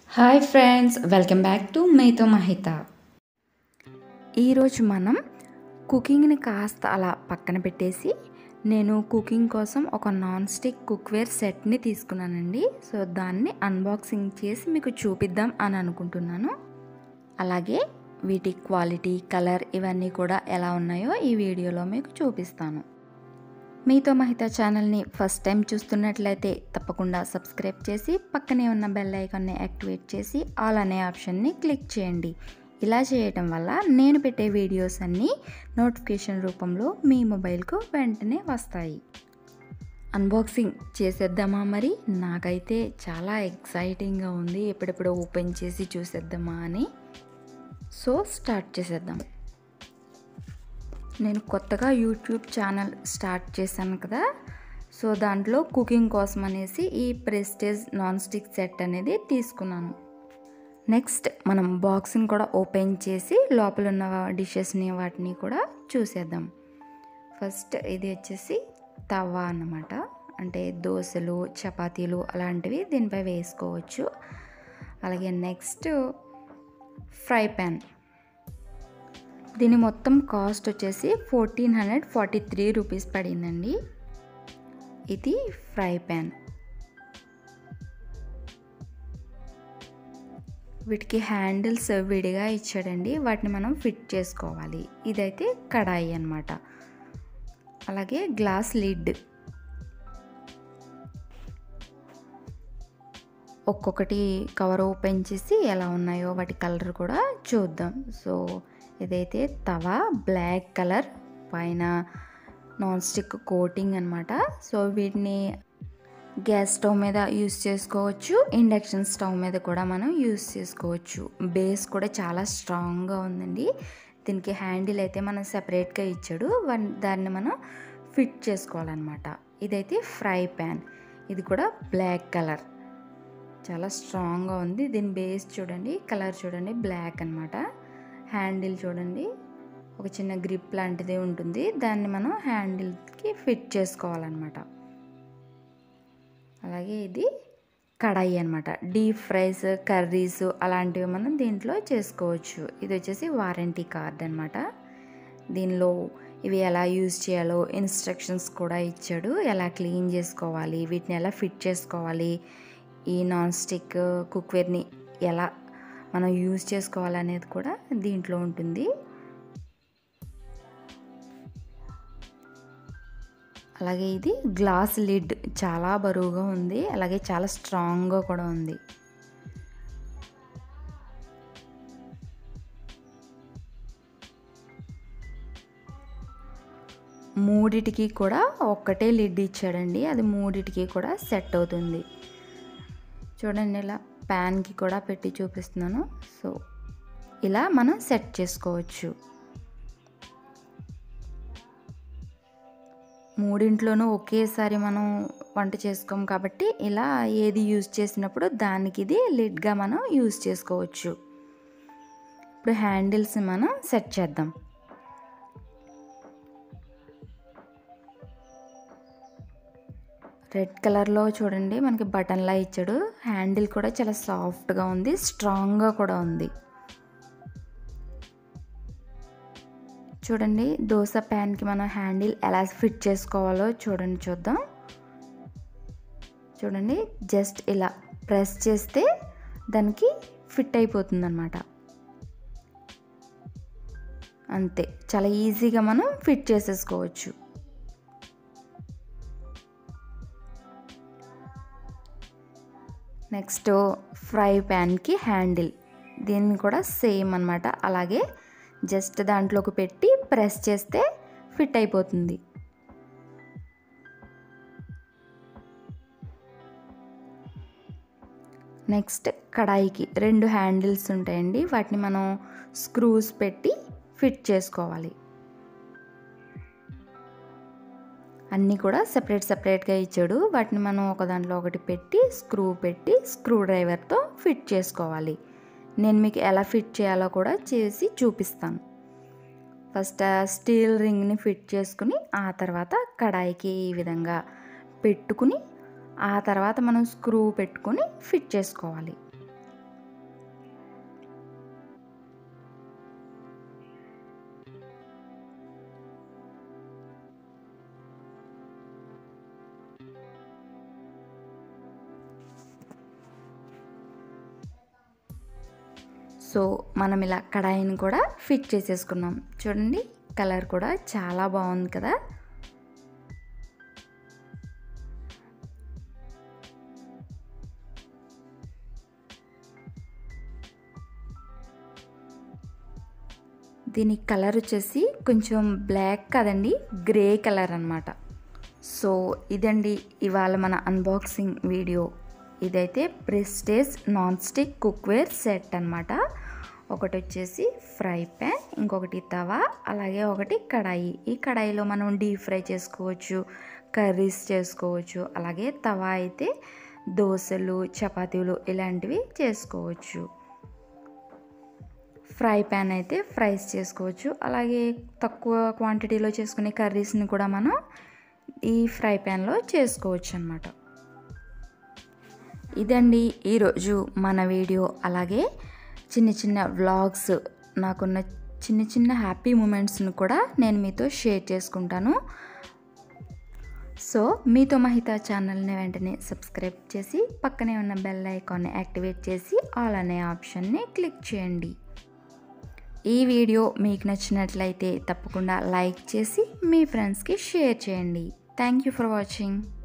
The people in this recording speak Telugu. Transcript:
hi friends welcome back to మీతో మహిత ఈరోజు మనం కుకింగ్ని కాస్త అలా పక్కన పెట్టేసి నేను కుకింగ్ కోసం ఒక నాన్ స్టిక్ కుక్వేర్ సెట్ని తీసుకున్నానండి సో దాన్ని అన్బాక్సింగ్ చేసి మీకు చూపిద్దాం అని అనుకుంటున్నాను అలాగే వీటి క్వాలిటీ కలర్ ఇవన్నీ కూడా ఎలా ఉన్నాయో ఈ వీడియోలో మీకు చూపిస్తాను మీతో మహిత ఛానల్ని ఫస్ట్ టైం చూస్తున్నట్లయితే తప్పకుండా సబ్స్క్రైబ్ చేసి పక్కనే ఉన్న బెల్ ఐకాన్ని యాక్టివేట్ చేసి ఆల్ అనే ఆప్షన్ని క్లిక్ చేయండి ఇలా చేయటం వల్ల నేను పెట్టే వీడియోస్ అన్నీ నోటిఫికేషన్ రూపంలో మీ మొబైల్కు వెంటనే వస్తాయి అన్బాక్సింగ్ చేసేద్దామా మరి నాకైతే చాలా ఎక్సైటింగ్గా ఉంది ఎప్పుడెప్పుడు ఓపెన్ చేసి చూసేద్దామా అని సో స్టార్ట్ చేసేద్దాం నేను కొత్తగా యూట్యూబ్ ఛానల్ స్టార్ట్ చేశాను కదా సో దాంట్లో కుకింగ్ కోసం అనేసి ఈ ప్రెస్టేజ్ నాన్ స్టిక్ సెట్ అనేది తీసుకున్నాను నెక్స్ట్ మనం బాక్స్ని కూడా ఓపెన్ చేసి లోపల ఉన్న డిషెస్ని వాటిని కూడా చూసేద్దాం ఫస్ట్ ఇది వచ్చేసి తవా అన్నమాట అంటే దోశలు చపాతీలు అలాంటివి దీనిపై వేసుకోవచ్చు అలాగే నెక్స్ట్ ఫ్రై ప్యాన్ దీని మొత్తం కాస్ట్ వచ్చేసి fourteen hundred forty three rupees పడిందండి ఇది ఫ్రై ప్యాన్ వీటికి హ్యాండిల్స్ విడిగా ఇచ్చాడండి వాటిని మనం ఫిట్ చేసుకోవాలి ఇదైతే కడాయి అన్నమాట అలాగే గ్లాస్ లిడ్ ఒక్కొక్కటి కవర్ ఓపెన్ చేసి ఎలా ఉన్నాయో వాటి కలర్ కూడా చూద్దాం సో ఇదైతే తవా బ్లాక్ కలర్ పైన నాన్ స్టిక్ కోటింగ్ అనమాట సో వీటిని గ్యాస్ స్టవ్ మీద యూస్ చేసుకోవచ్చు ఇండక్షన్ స్టవ్ మీద కూడా మనం యూస్ చేసుకోవచ్చు బేస్ కూడా చాలా స్ట్రాంగ్గా ఉందండి దీనికి హ్యాండిల్ అయితే మనం సెపరేట్గా ఇచ్చాడు దాన్ని మనం ఫిట్ చేసుకోవాలన్నమాట ఇదైతే ఫ్రై ప్యాన్ ఇది కూడా బ్లాక్ కలర్ చాలా స్ట్రాంగ్గా ఉంది దీని బేస్ చూడండి కలర్ చూడండి బ్లాక్ అనమాట హ్యాండిల్ చూడండి ఒక చిన్న గ్రిప్ లాంటిది ఉంటుంది దాన్ని మనం హ్యాండిల్కి ఫిట్ చేసుకోవాలన్నమాట అలాగే ఇది కడాయి అనమాట డీప్ ఫ్రైస్ కర్రీస్ అలాంటివి మనం దీంట్లో చేసుకోవచ్చు ఇది వచ్చేసి వారంటీ కార్డ్ అనమాట దీనిలో ఇవి ఎలా యూజ్ చేయాలో ఇన్స్ట్రక్షన్స్ కూడా ఇచ్చాడు ఎలా క్లీన్ చేసుకోవాలి వీటిని ఎలా ఫిట్ చేసుకోవాలి ఈ నాన్ స్టిక్ కుక్వేర్ని ఎలా మనం యూజ్ చేసుకోవాలనేది కూడా దీంట్లో ఉంటుంది అలాగే ఇది గ్లాస్ లిడ్ చాలా బరువుగా ఉంది అలాగే చాలా స్ట్రాంగ్గా కూడా ఉంది మూడిటికి కూడా ఒక్కటే లిడ్ ఇచ్చాడండి అది మూడిటికి కూడా సెట్ అవుతుంది చూడండి ఇలా ప్యాన్కి కూడా పెట్టి చూపిస్తున్నాను సో ఇలా మనం సెట్ చేసుకోవచ్చు మూడింట్లోనూ ఒకేసారి మనం వంట చేసుకోం కాబట్టి ఇలా ఏది యూజ్ చేసినప్పుడు దానికి ఇది లిడ్గా మనం యూజ్ చేసుకోవచ్చు ఇప్పుడు హ్యాండిల్స్ మనం సెట్ చేద్దాం రెడ్ కలర్లో చూడండి మనకి బటన్లా ఇచ్చాడు హ్యాండిల్ కూడా చాలా సాఫ్ట్గా ఉంది స్ట్రాంగ్గా కూడా ఉంది చూడండి దోశ ప్యాన్కి మనం హ్యాండిల్ ఎలా ఫిట్ చేసుకోవాలో చూడండి చూద్దాం చూడండి జస్ట్ ఇలా ప్రెస్ చేస్తే దానికి ఫిట్ అయిపోతుంది అనమాట అంతే చాలా ఈజీగా మనం ఫిట్ చేసేసుకోవచ్చు నెక్స్ట్ ఫ్రై ప్యాన్కి హ్యాండిల్ దీన్ని కూడా సేమ్ అనమాట అలాగే జస్ట్ దాంట్లోకి పెట్టి ప్రెస్ చేస్తే ఫిట్ అయిపోతుంది నెక్స్ట్ కడాయికి రెండు హ్యాండిల్స్ ఉంటాయండి వాటిని మనం స్క్రూస్ పెట్టి ఫిట్ చేసుకోవాలి అన్నీ కూడా సపరేట్ సపరేట్గా ఇచ్చాడు వాటిని మనం ఒక దాంట్లో ఒకటి పెట్టి స్క్రూ పెట్టి స్క్రూ డ్రైవర్తో ఫిట్ చేసుకోవాలి నేను మీకు ఎలా ఫిట్ చేయాలో కూడా చేసి చూపిస్తాను ఫస్ట్ స్టీల్ రింగ్ని ఫిట్ చేసుకుని ఆ తర్వాత కడాయికి ఈ విధంగా పెట్టుకుని ఆ తర్వాత మనం స్క్రూ పెట్టుకుని ఫిట్ చేసుకోవాలి సో మనం ఇలా కడాయిని కూడా ఫిట్ చేసేసుకున్నాం చూడండి కలర్ కూడా చాలా బాగుంది కదా దీని కలర్ వచ్చేసి కొంచెం బ్లాక్ కదండి గ్రే కలర్ అనమాట సో ఇదండి ఇవాళ మన అన్బాక్సింగ్ వీడియో ఇదైతే Prestige non stick cookware set అనమాట ఒకటి వచ్చేసి ఫ్రై ప్యాన్ ఇంకొకటి తవా అలాగే ఒకటి కడాయి ఈ కడాయిలో మనం డీప్ ఫ్రై చేసుకోవచ్చు కర్రీస్ చేసుకోవచ్చు అలాగే తవా అయితే దోశలు చపాతీలు ఇలాంటివి చేసుకోవచ్చు ఫ్రై ప్యాన్ అయితే ఫ్రైస్ చేసుకోవచ్చు అలాగే తక్కువ క్వాంటిటీలో చేసుకునే కర్రీస్ని కూడా మనం ఈ ఫ్రై ప్యాన్లో చేసుకోవచ్చు అనమాట ఇదండి ఈరోజు మన వీడియో అలాగే చిన్న చిన్న వ్లాగ్స్ నాకున్న చిన్న చిన్న హ్యాపీ మూమెంట్స్ని కూడా నేను మీతో షేర్ చేసుకుంటాను సో మీతో మహిత ఛానల్ని వెంటనే సబ్స్క్రైబ్ చేసి పక్కనే ఉన్న బెల్ ఐకాన్ని యాక్టివేట్ చేసి ఆల్ అనే ఆప్షన్ని క్లిక్ చేయండి ఈ వీడియో మీకు నచ్చినట్లయితే తప్పకుండా లైక్ చేసి మీ ఫ్రెండ్స్కి షేర్ చేయండి థ్యాంక్ యూ ఫర్ వాచింగ్